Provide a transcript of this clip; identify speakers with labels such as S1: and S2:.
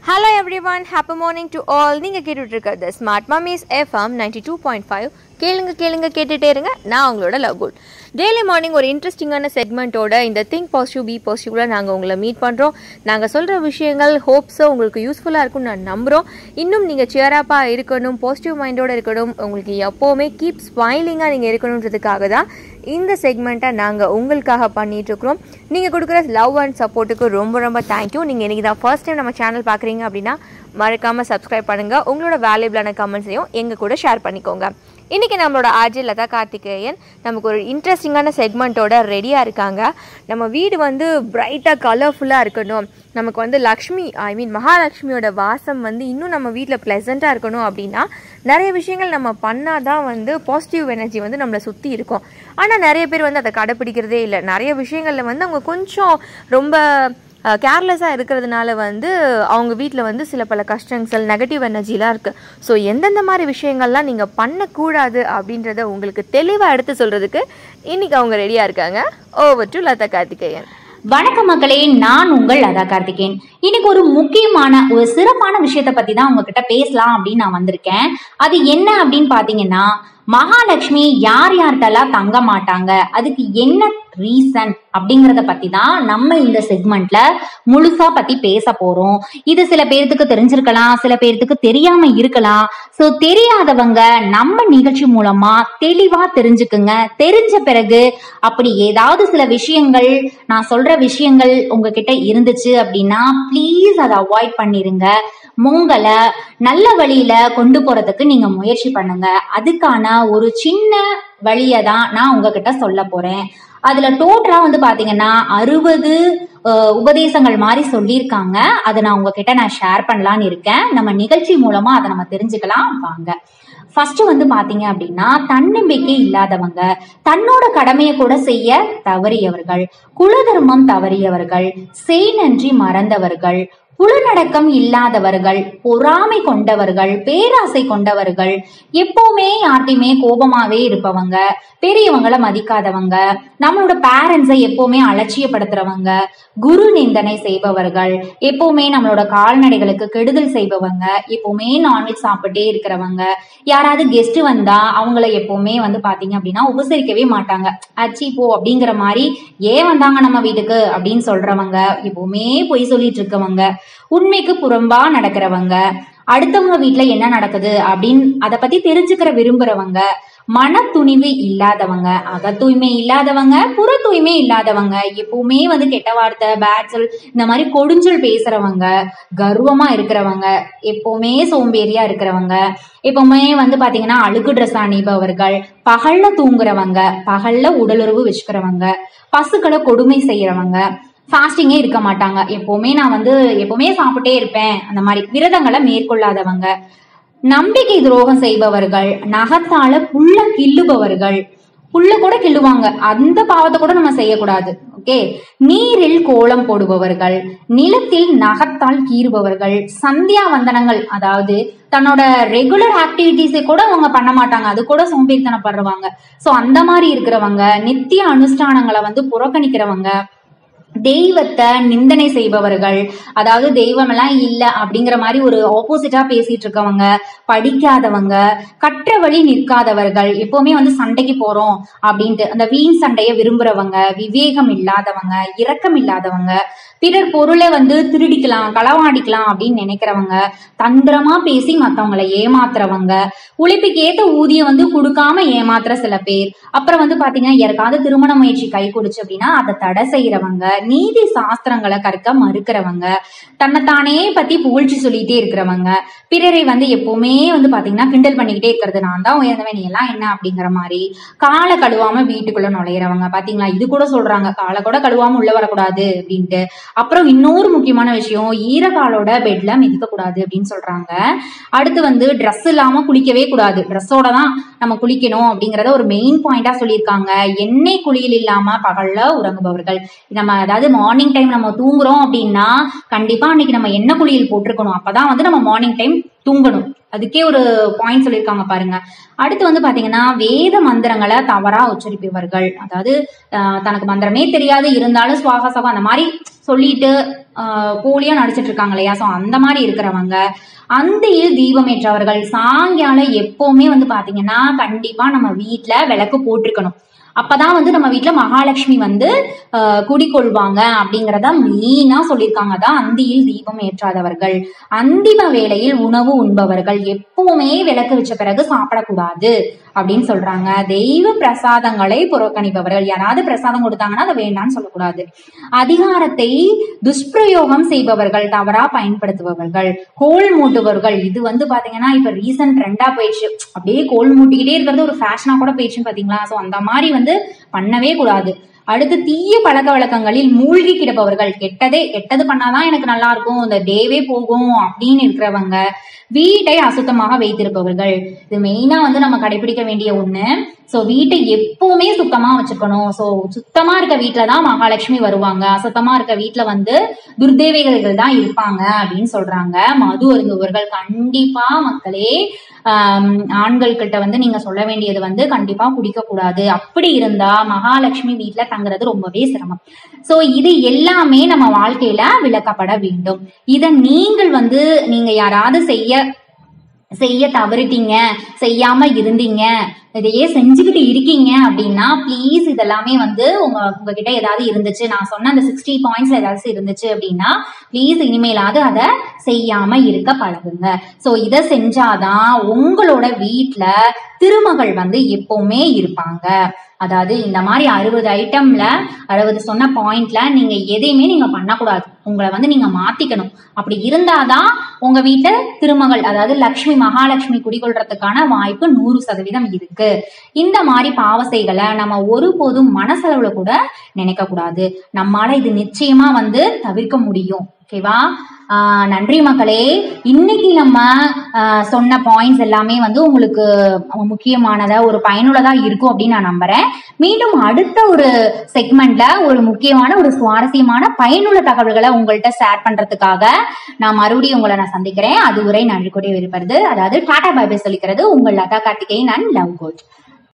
S1: hello everyone happy morning to all நீங்கள் கேட்டுட்டு இருக்கிறது smart mummies FM ninety two point five கேளுங்க கேளுங்க கேட்டுட்டே இருங்க நான் உங்களோட லகுல் டெய்லி மார்னிங் ஒரு இன்ட்ரெஸ்டிங்கான செக்மெண்ட்டோட இந்த திங்க் பாசிட்டிவ் பி பாசிட்டிவ்ல நாங்கள் உங்களை மீட் பண்ணுறோம் நாங்கள் சொல்கிற விஷயங்கள் ஹோப்ஸோ உங்களுக்கு யூஸ்ஃபுல்லாக இருக்கும்னு நான் நம்புகிறோம் இன்னும் நீங்கள் சியரப்பாக இருக்கணும் பாசிட்டிவ் மைண்டோட இருக்கணும் உங்களுக்கு எப்போவுமே கீப் ஸ்மைலிங்காக நீங்கள் இருக்கணுன்றதுக்காக தான் இந்த செக்மெண்ட்டை நாங்கள் உங்களுக்காக பண்ணிட்டு இருக்கிறோம் நீங்கள் கொடுக்குற லவ் அண்ட் சப்போர்ட்டுக்கு ரொம்ப ரொம்ப தேங்க்யூ நீங்கள் இன்றைக்கி தான் ஃபர்ஸ்ட் டைம் நம்ம சேனல் பார்க்குறீங்க அப்படின்னா மறக்காமல் சப்ஸ்கிரைப் பண்ணுங்கள் உங்களோட வேல்யூபிளான கமெண்ட்ஸையும் எங்கள் கூட ஷேர் பண்ணிக்கோங்க இன்றைக்கி நம்மளோட ஆர்ஜி லதா கார்த்திகேயன் நமக்கு ஒரு இன்ட்ரெஸ்டிங்கான செக்மெண்ட்டோட ரெடியாக இருக்காங்க நம்ம வீடு வந்து பிரைட்டாக கலர்ஃபுல்லாக இருக்கணும் நமக்கு வந்து லக்ஷ்மி ஐ மீன் மகாலட்சுமியோட வாசம் வந்து இன்னும் நம்ம வீட்டில் ப்ளசண்ட்டாக இருக்கணும் அப்படின்னா நிறைய விஷயங்கள் நம்ம பண்ணால் தான் வந்து பாசிட்டிவ் எனர்ஜி வந்து நம்மளை சுற்றி இருக்கும் ஆனால் நிறைய பேர் வந்து அதை கடைப்பிடிக்கிறதே இல்லை நிறைய விஷயங்களில் வந்து அவங்க கொஞ்சம் ரொம்ப கேர்லெஸ்ஸாக இருக்கிறதுனால வந்து அவங்க வீட்டில் வந்து சில பல கஷ்டங்கள் நெகட்டிவ் எனர்ஜிலாம் இருக்குது ஸோ எந்தெந்த மாதிரி விஷயங்கள்லாம் நீங்கள் பண்ணக்கூடாது அப்படின்றத உங்களுக்கு தெளிவாக எடுத்து சொல்கிறதுக்கு இன்றைக்கி அவங்க ரெடியாக இருக்காங்க ஓவர் டு லதா கார்த்திகேயன்
S2: வணக்கம் மக்களே நான் உங்கள் லதா கார்த்திகேயன் இன்னைக்கு ஒரு முக்கியமான ஒரு சிறப்பான விஷயத்த பத்தி தான் உங்ககிட்ட பேசலாம் அப்படின்னு நான் வந்திருக்கேன் அது என்ன அப்படின்னு பாத்தீங்கன்னா மகாலட்சுமி யார் யார்கிட்டலாம் தங்க மாட்டாங்க அதுக்கு என்ன ரீசன் அப்படிங்கறத பத்தி தான் நம்ம இந்த செக்மெண்ட்ல முழுசா பத்தி பேச போறோம் இது சில பேர்த்துக்கு தெரிஞ்சிருக்கலாம் சில பேர்த்துக்கு தெரியாம இருக்கலாம் சோ தெரியாதவங்க நம்ம நிகழ்ச்சி மூலமா தெளிவா தெரிஞ்சுக்குங்க தெரிஞ்ச பிறகு அப்படி ஏதாவது சில விஷயங்கள் நான் சொல்ற விஷயங்கள் உங்ககிட்ட இருந்துச்சு அப்படின்னா ப்ளீஸ் அதை அவாய்ட் பண்ணிருங்க உங்களை நல்ல வழியில கொண்டு போறதுக்கு நீங்க முயற்சி பண்ணுங்க அதுக்கான ஒரு சின்ன வழியை தான் நான் உங்ககிட்ட சொல்ல போறேன் அதுல டோட்டலா வந்து பாத்தீங்கன்னா அறுபது உபதேசங்கள் மாதிரி சொல்லியிருக்காங்க அதை நான் உங்ககிட்ட நான் ஷேர் பண்ணலான்னு இருக்கேன் நம்ம நிகழ்ச்சி மூலமா அதை நம்ம தெரிஞ்சுக்கலாம் வாங்க ஃபர்ஸ்ட் வந்து பாத்தீங்க அப்படின்னா தன்னம்பிக்கை இல்லாதவங்க தன்னோட கடமையை கூட செய்ய தவறியவர்கள் குலதர்மம் தவறியவர்கள் செய் நன்றி மறந்தவர்கள் புலநடக்கம் இல்லாதவர்கள் பொறாமை கொண்டவர்கள் பேராசை கொண்டவர்கள் எப்பவுமே யார்ட்டையுமே கோபமாவே இருப்பவங்க பெரியவங்கள மதிக்காதவங்க நம்மளோட பேரண்ட்ஸை எப்பவுமே அலட்சியப்படுத்துறவங்க குரு நிந்தனை செய்பவர்கள் எப்பவுமே நம்மளோட கால்நடைகளுக்கு கெடுதல் செய்பவங்க எப்பவுமே நான்வெஜ் சாப்பிட்டே இருக்கிறவங்க யாராவது கெஸ்ட் வந்தா அவங்கள எப்பவுமே வந்து பாத்தீங்க அப்படின்னா உபசரிக்கவே மாட்டாங்க அச்சி போ அப்படிங்கிற மாதிரி ஏன் வந்தாங்க நம்ம வீட்டுக்கு அப்படின்னு சொல்றவங்க எப்பவுமே பொய் சொல்லிட்டு இருக்கவங்க உண்மைக்கு புறம்பா நடக்கிறவங்க அடுத்தவங்க வீட்டுல என்ன நடக்குது அப்படின்னு அதை பத்தி தெரிஞ்சுக்கிற விரும்புறவங்க மன துணிவு இல்லாதவங்க அக தூய்மை இல்லாதவங்க புற தூய்மை இல்லாதவங்க எப்பவுமே வந்து கெட்ட வார்த்தை பேட்சல் இந்த மாதிரி கொடுஞ்சல் பேசுறவங்க கர்வமா இருக்கிறவங்க எப்பவுமே சோம்பேறியா இருக்கிறவங்க எப்பவுமே வந்து பாத்தீங்கன்னா அழுக்கு ட்ரெஸ் அணிபவர்கள் பகல்ல தூங்குறவங்க பகல்ல உடலுறவு வச்சுக்கிறவங்க பசுக்களை கொடுமை செய்யறவங்க ஃபாஸ்டிங்கே இருக்க மாட்டாங்க எப்பவுமே நான் வந்து எப்பவுமே சாப்பிட்டே இருப்பேன் அந்த மாதிரி விரதங்களை மேற்கொள்ளாதவங்க நம்பிக்கை துரோகம் செய்பவர்கள் நகத்தால புல்ல கிள்ளுபவர்கள் புல்ல கூட கிள்ளுவாங்க அந்த பாவத்தை கூட நம்ம செய்யக்கூடாது ஓகே நீரில் கோலம் போடுபவர்கள் நிலத்தில் நகத்தால் கீறுபவர்கள் சந்தியா வந்தனங்கள் அதாவது தன்னோட ரெகுலர் ஆக்டிவிட்டிஸை கூட அவங்க பண்ண மாட்டாங்க அது கூட சோம்பேறித்தனப்படுறவங்க சோ அந்த மாதிரி இருக்கிறவங்க நித்திய அனுஷ்டானங்களை வந்து புறக்கணிக்கிறவங்க தெய்வத்தை நிந்தனை செய்பவர்கள் அதாவது தெய்வம் எல்லாம் இல்ல அப்படிங்கிற மாதிரி ஒரு ஆப்போசிட்டா பேசிட்டு இருக்கவங்க படிக்காதவங்க கற்ற வழி நிற்காதவர்கள் எப்பவுமே வந்து சண்டைக்கு போறோம் அப்படின்ட்டு அந்த வீண் சண்டையை விரும்புறவங்க விவேகம் இல்லாதவங்க இரக்கம் இல்லாதவங்க பிறர் பொருளை வந்து திருடிக்கலாம் களவாடிக்கலாம் அப்படின்னு நினைக்கிறவங்க தந்திரமா பேசி மத்தவங்களை ஏமாத்துறவங்க உழைப்புக்கு ஏத்த ஊதியம் வந்து கொடுக்காம ஏமாத்துற சில பேர் அப்புறம் வந்து பாத்தீங்கன்னா யாருக்காவது திருமண முயற்சி கை கொடுச்சு அப்படின்னா அதை தடை செய்யறவங்க நீதி சாஸ்திரங்களை கற்க மறுக்கிறவங்க தன்னைத்தானே பத்தி புகழ்ச்சி சொல்லிட்டே இருக்கிறவங்க பிறரை வந்து எப்பவுமே வந்து பாத்தீங்கன்னா கிண்டல் பண்ணிக்கிட்டே இருக்கிறது நான் தான் உயர்ந்தவன் நீ எல்லாம் என்ன அப்படிங்கிற மாதிரி காலை கழுவாம வீட்டுக்குள்ள நுழையிறவங்க பாத்தீங்களா இது கூட சொல்றாங்க காலை கூட கழுவாம உள்ள வரக்கூடாது அப்படின்ட்டு அப்புறம் இன்னொரு முக்கியமான விஷயம் ஈரகாலோட பெட்ல மிதிக்க கூடாது அப்படின்னு சொல்றாங்க அடுத்து வந்து ட்ரெஸ் இல்லாம குளிக்கவே கூடாது ட்ரெஸ்ஸோட தான் நம்ம குளிக்கணும் அப்படிங்கறத ஒரு மெயின் பாயிண்டா சொல்லியிருக்காங்க எண்ணெய் குளியல் இல்லாம பகல்ல உறங்குபவர்கள் நம்ம அதாவது மார்னிங் டைம் நம்ம தூங்குறோம் அப்படின்னா கண்டிப்பா அன்னைக்கு நம்ம எண்ணெய் குளியல் போட்டிருக்கணும் அப்பதான் வந்து நம்ம மார்னிங் டைம் தூங்கணும் அதுக்கே ஒரு பாயிண்ட் சொல்லியிருக்காங்க பாருங்க அடுத்து வந்து பாத்தீங்கன்னா வேத மந்திரங்களை தவறா உச்சரிப்பவர்கள் அதாவது ஆஹ், தனக்கு மந்திரமே தெரியாது இருந்தாலும் சுவாக சவா அந்த மாதிரி சொல்லிட்டு ஆஹ், போலியா நடிச்சிட்டு இருக்காங்க இல்லையா ஸோ அந்த மாதிரி இருக்கிறவங்க அந்தியில் தீபமேற்றவர்கள் சாயங்காலம் எப்பவுமே வந்து பாத்தீங்கன்னா கண்டிப்பா நம்ம வீட்ல விளக்கு போட்டிருக்கணும் அப்பதான் வந்து நம்ம வீட்ல மகாலட்சுமி வந்து ஆஹ், குடிகொள்வாங்க அப்படிங்கறத மெயினா சொல்லியிருக்காங்க அதான் அந்தியில் தீபம் ஏற்றாதவர்கள் அந்திம வேளையில் உணவு உண்பவர்கள் எப்பவுமே விளக்கு வச்ச பிறகு சாப்பிடக்கூடாது அப்படின்னு சொல்றாங்க தெய்வ பிரசாதங்களை புறக்கணிப்பவர்கள் யாராவது பிரசாதம் கொடுத்தாங்கன்னா அதை வேண்டாம்னு சொல்லக்கூடாது அதிகாரத்தை துஷ்பிரயோகம் செய்பவர்கள் தவறா பயன்படுத்துபவர்கள் கோல் மூட்டுபவர்கள் இது வந்து பாத்தீங்கன்னா இப்ப ரீசன்ட் ட்ரெண்டா போயிடுச்சு அப்படியே கோல் மூட்டிக்கிட்டே இருக்கிறது ஒரு ஃபேஷனா கூட போயிடுச்சுன்னு பாத்தீங்களா சோ அந்த மாதிரி வந்து பண்ணவே கூடாது அடுத்து தீய பழக்க வழக்கங்களில் மூழ்கி கிடப்பவர்கள் கெட்டதே கெட்டது பண்ணாதான் எனக்கு நல்லா இருக்கும் இந்த டேவே போகும் அப்படின்னு இருக்கிறவங்க வீட்டை அசுத்தமாக வைத்திருப்பவர்கள் இது மெயினா வந்து நம்ம கடைபிடிக்க வேண்டிய ஒண்ணு சோ வீட்டை எப்பவுமே சுத்தமா வச்சுக்கணும் சோ சுத்தமா இருக்க வீட்டுல தான் மகாலட்சுமி வருவாங்க அசுத்தமா இருக்க வீட்டுல வந்து துர்தேவைகள் தான் இருப்பாங்க அப்படின்னு சொல்றாங்க மது அருந்துவர்கள் கண்டிப்பா மக்களே ஆம், ஆண்கள் கிட்ட வந்து நீங்க சொல்ல வேண்டியது வந்து கண்டிப்பா குடிக்க கூடாது அப்படி இருந்தா மகாலட்சுமி வீட்ல தங்குறது ரொம்பவே சிரமம் சோ இது எல்லாமே நம்ம வாழ்க்கையில விளக்கப்பட வேண்டும் இத நீங்கள் வந்து நீங்க யாராவது செய்ய செய்ய தவறிட்டீங்க செய்யாம இருந்தீங்க இதையே செஞ்சுக்கிட்டு இருக்கீங்க அப்படின்னா ப்ளீஸ் இதெல்லாமே வந்து உங்க உங்ககிட்ட ஏதாவது இருந்துச்சு நான் சொன்ன அந்த சிக்ஸ்டி பாயிண்ட்ஸ் ஏதாவது இருந்துச்சு அப்படின்னா ப்ளீஸ் இனிமேலாவது அதை செய்யாம இருக்க பழகுங்க ஸோ இதை செஞ்சாதான் உங்களோட வீட்ல திருமகள் வந்து எப்பவுமே இருப்பாங்க அதாவது இந்த மாதிரி அறுபது ஐட்டம்ல அறுபது சொன்ன பாயிண்ட்ல நீங்க எதையுமே நீங்க பண்ணக்கூடாது உங்களை வந்து நீங்க மாத்திக்கணும் அப்படி இருந்தாதான் உங்க வீட்டுல திருமகள் அதாவது லக்ஷ்மி மகாலட்சுமி குடிகொள்றதுக்கான வாய்ப்பு நூறு சதவீதம் இருக்கு இந்த மாதிரி பாவசைகளை நம்ம ஒருபோதும் மனசளவுல கூட நினைக்க கூடாது நம்மால இது நிச்சயமா வந்து தவிர்க்க முடியும் ஓகேவா ஆஹ் நன்றி மக்களே இன்னைக்கு நம்ம ஆஹ் சொன்ன பாயிண்ட்ஸ் எல்லாமே வந்து உங்களுக்கு முக்கியமானதா ஒரு பயனுள்ளதா இருக்கும் அப்படின்னு நான் நம்புறேன் மீண்டும் அடுத்த ஒரு செக்மெண்ட்ல ஒரு முக்கியமான ஒரு சுவாரஸ்யமான பயனுள்ள தகவல்களை உங்கள்கிட்ட ஷேர் பண்றதுக்காக நான் மறுபடியும் உங்களை நான் சந்திக்கிறேன் அதுவரை நன்றி கூடிய விருப்பது அதாவது டாடா பை பை சொல்லிக்கிறது உங்கள் Latha Karthikeyan and love code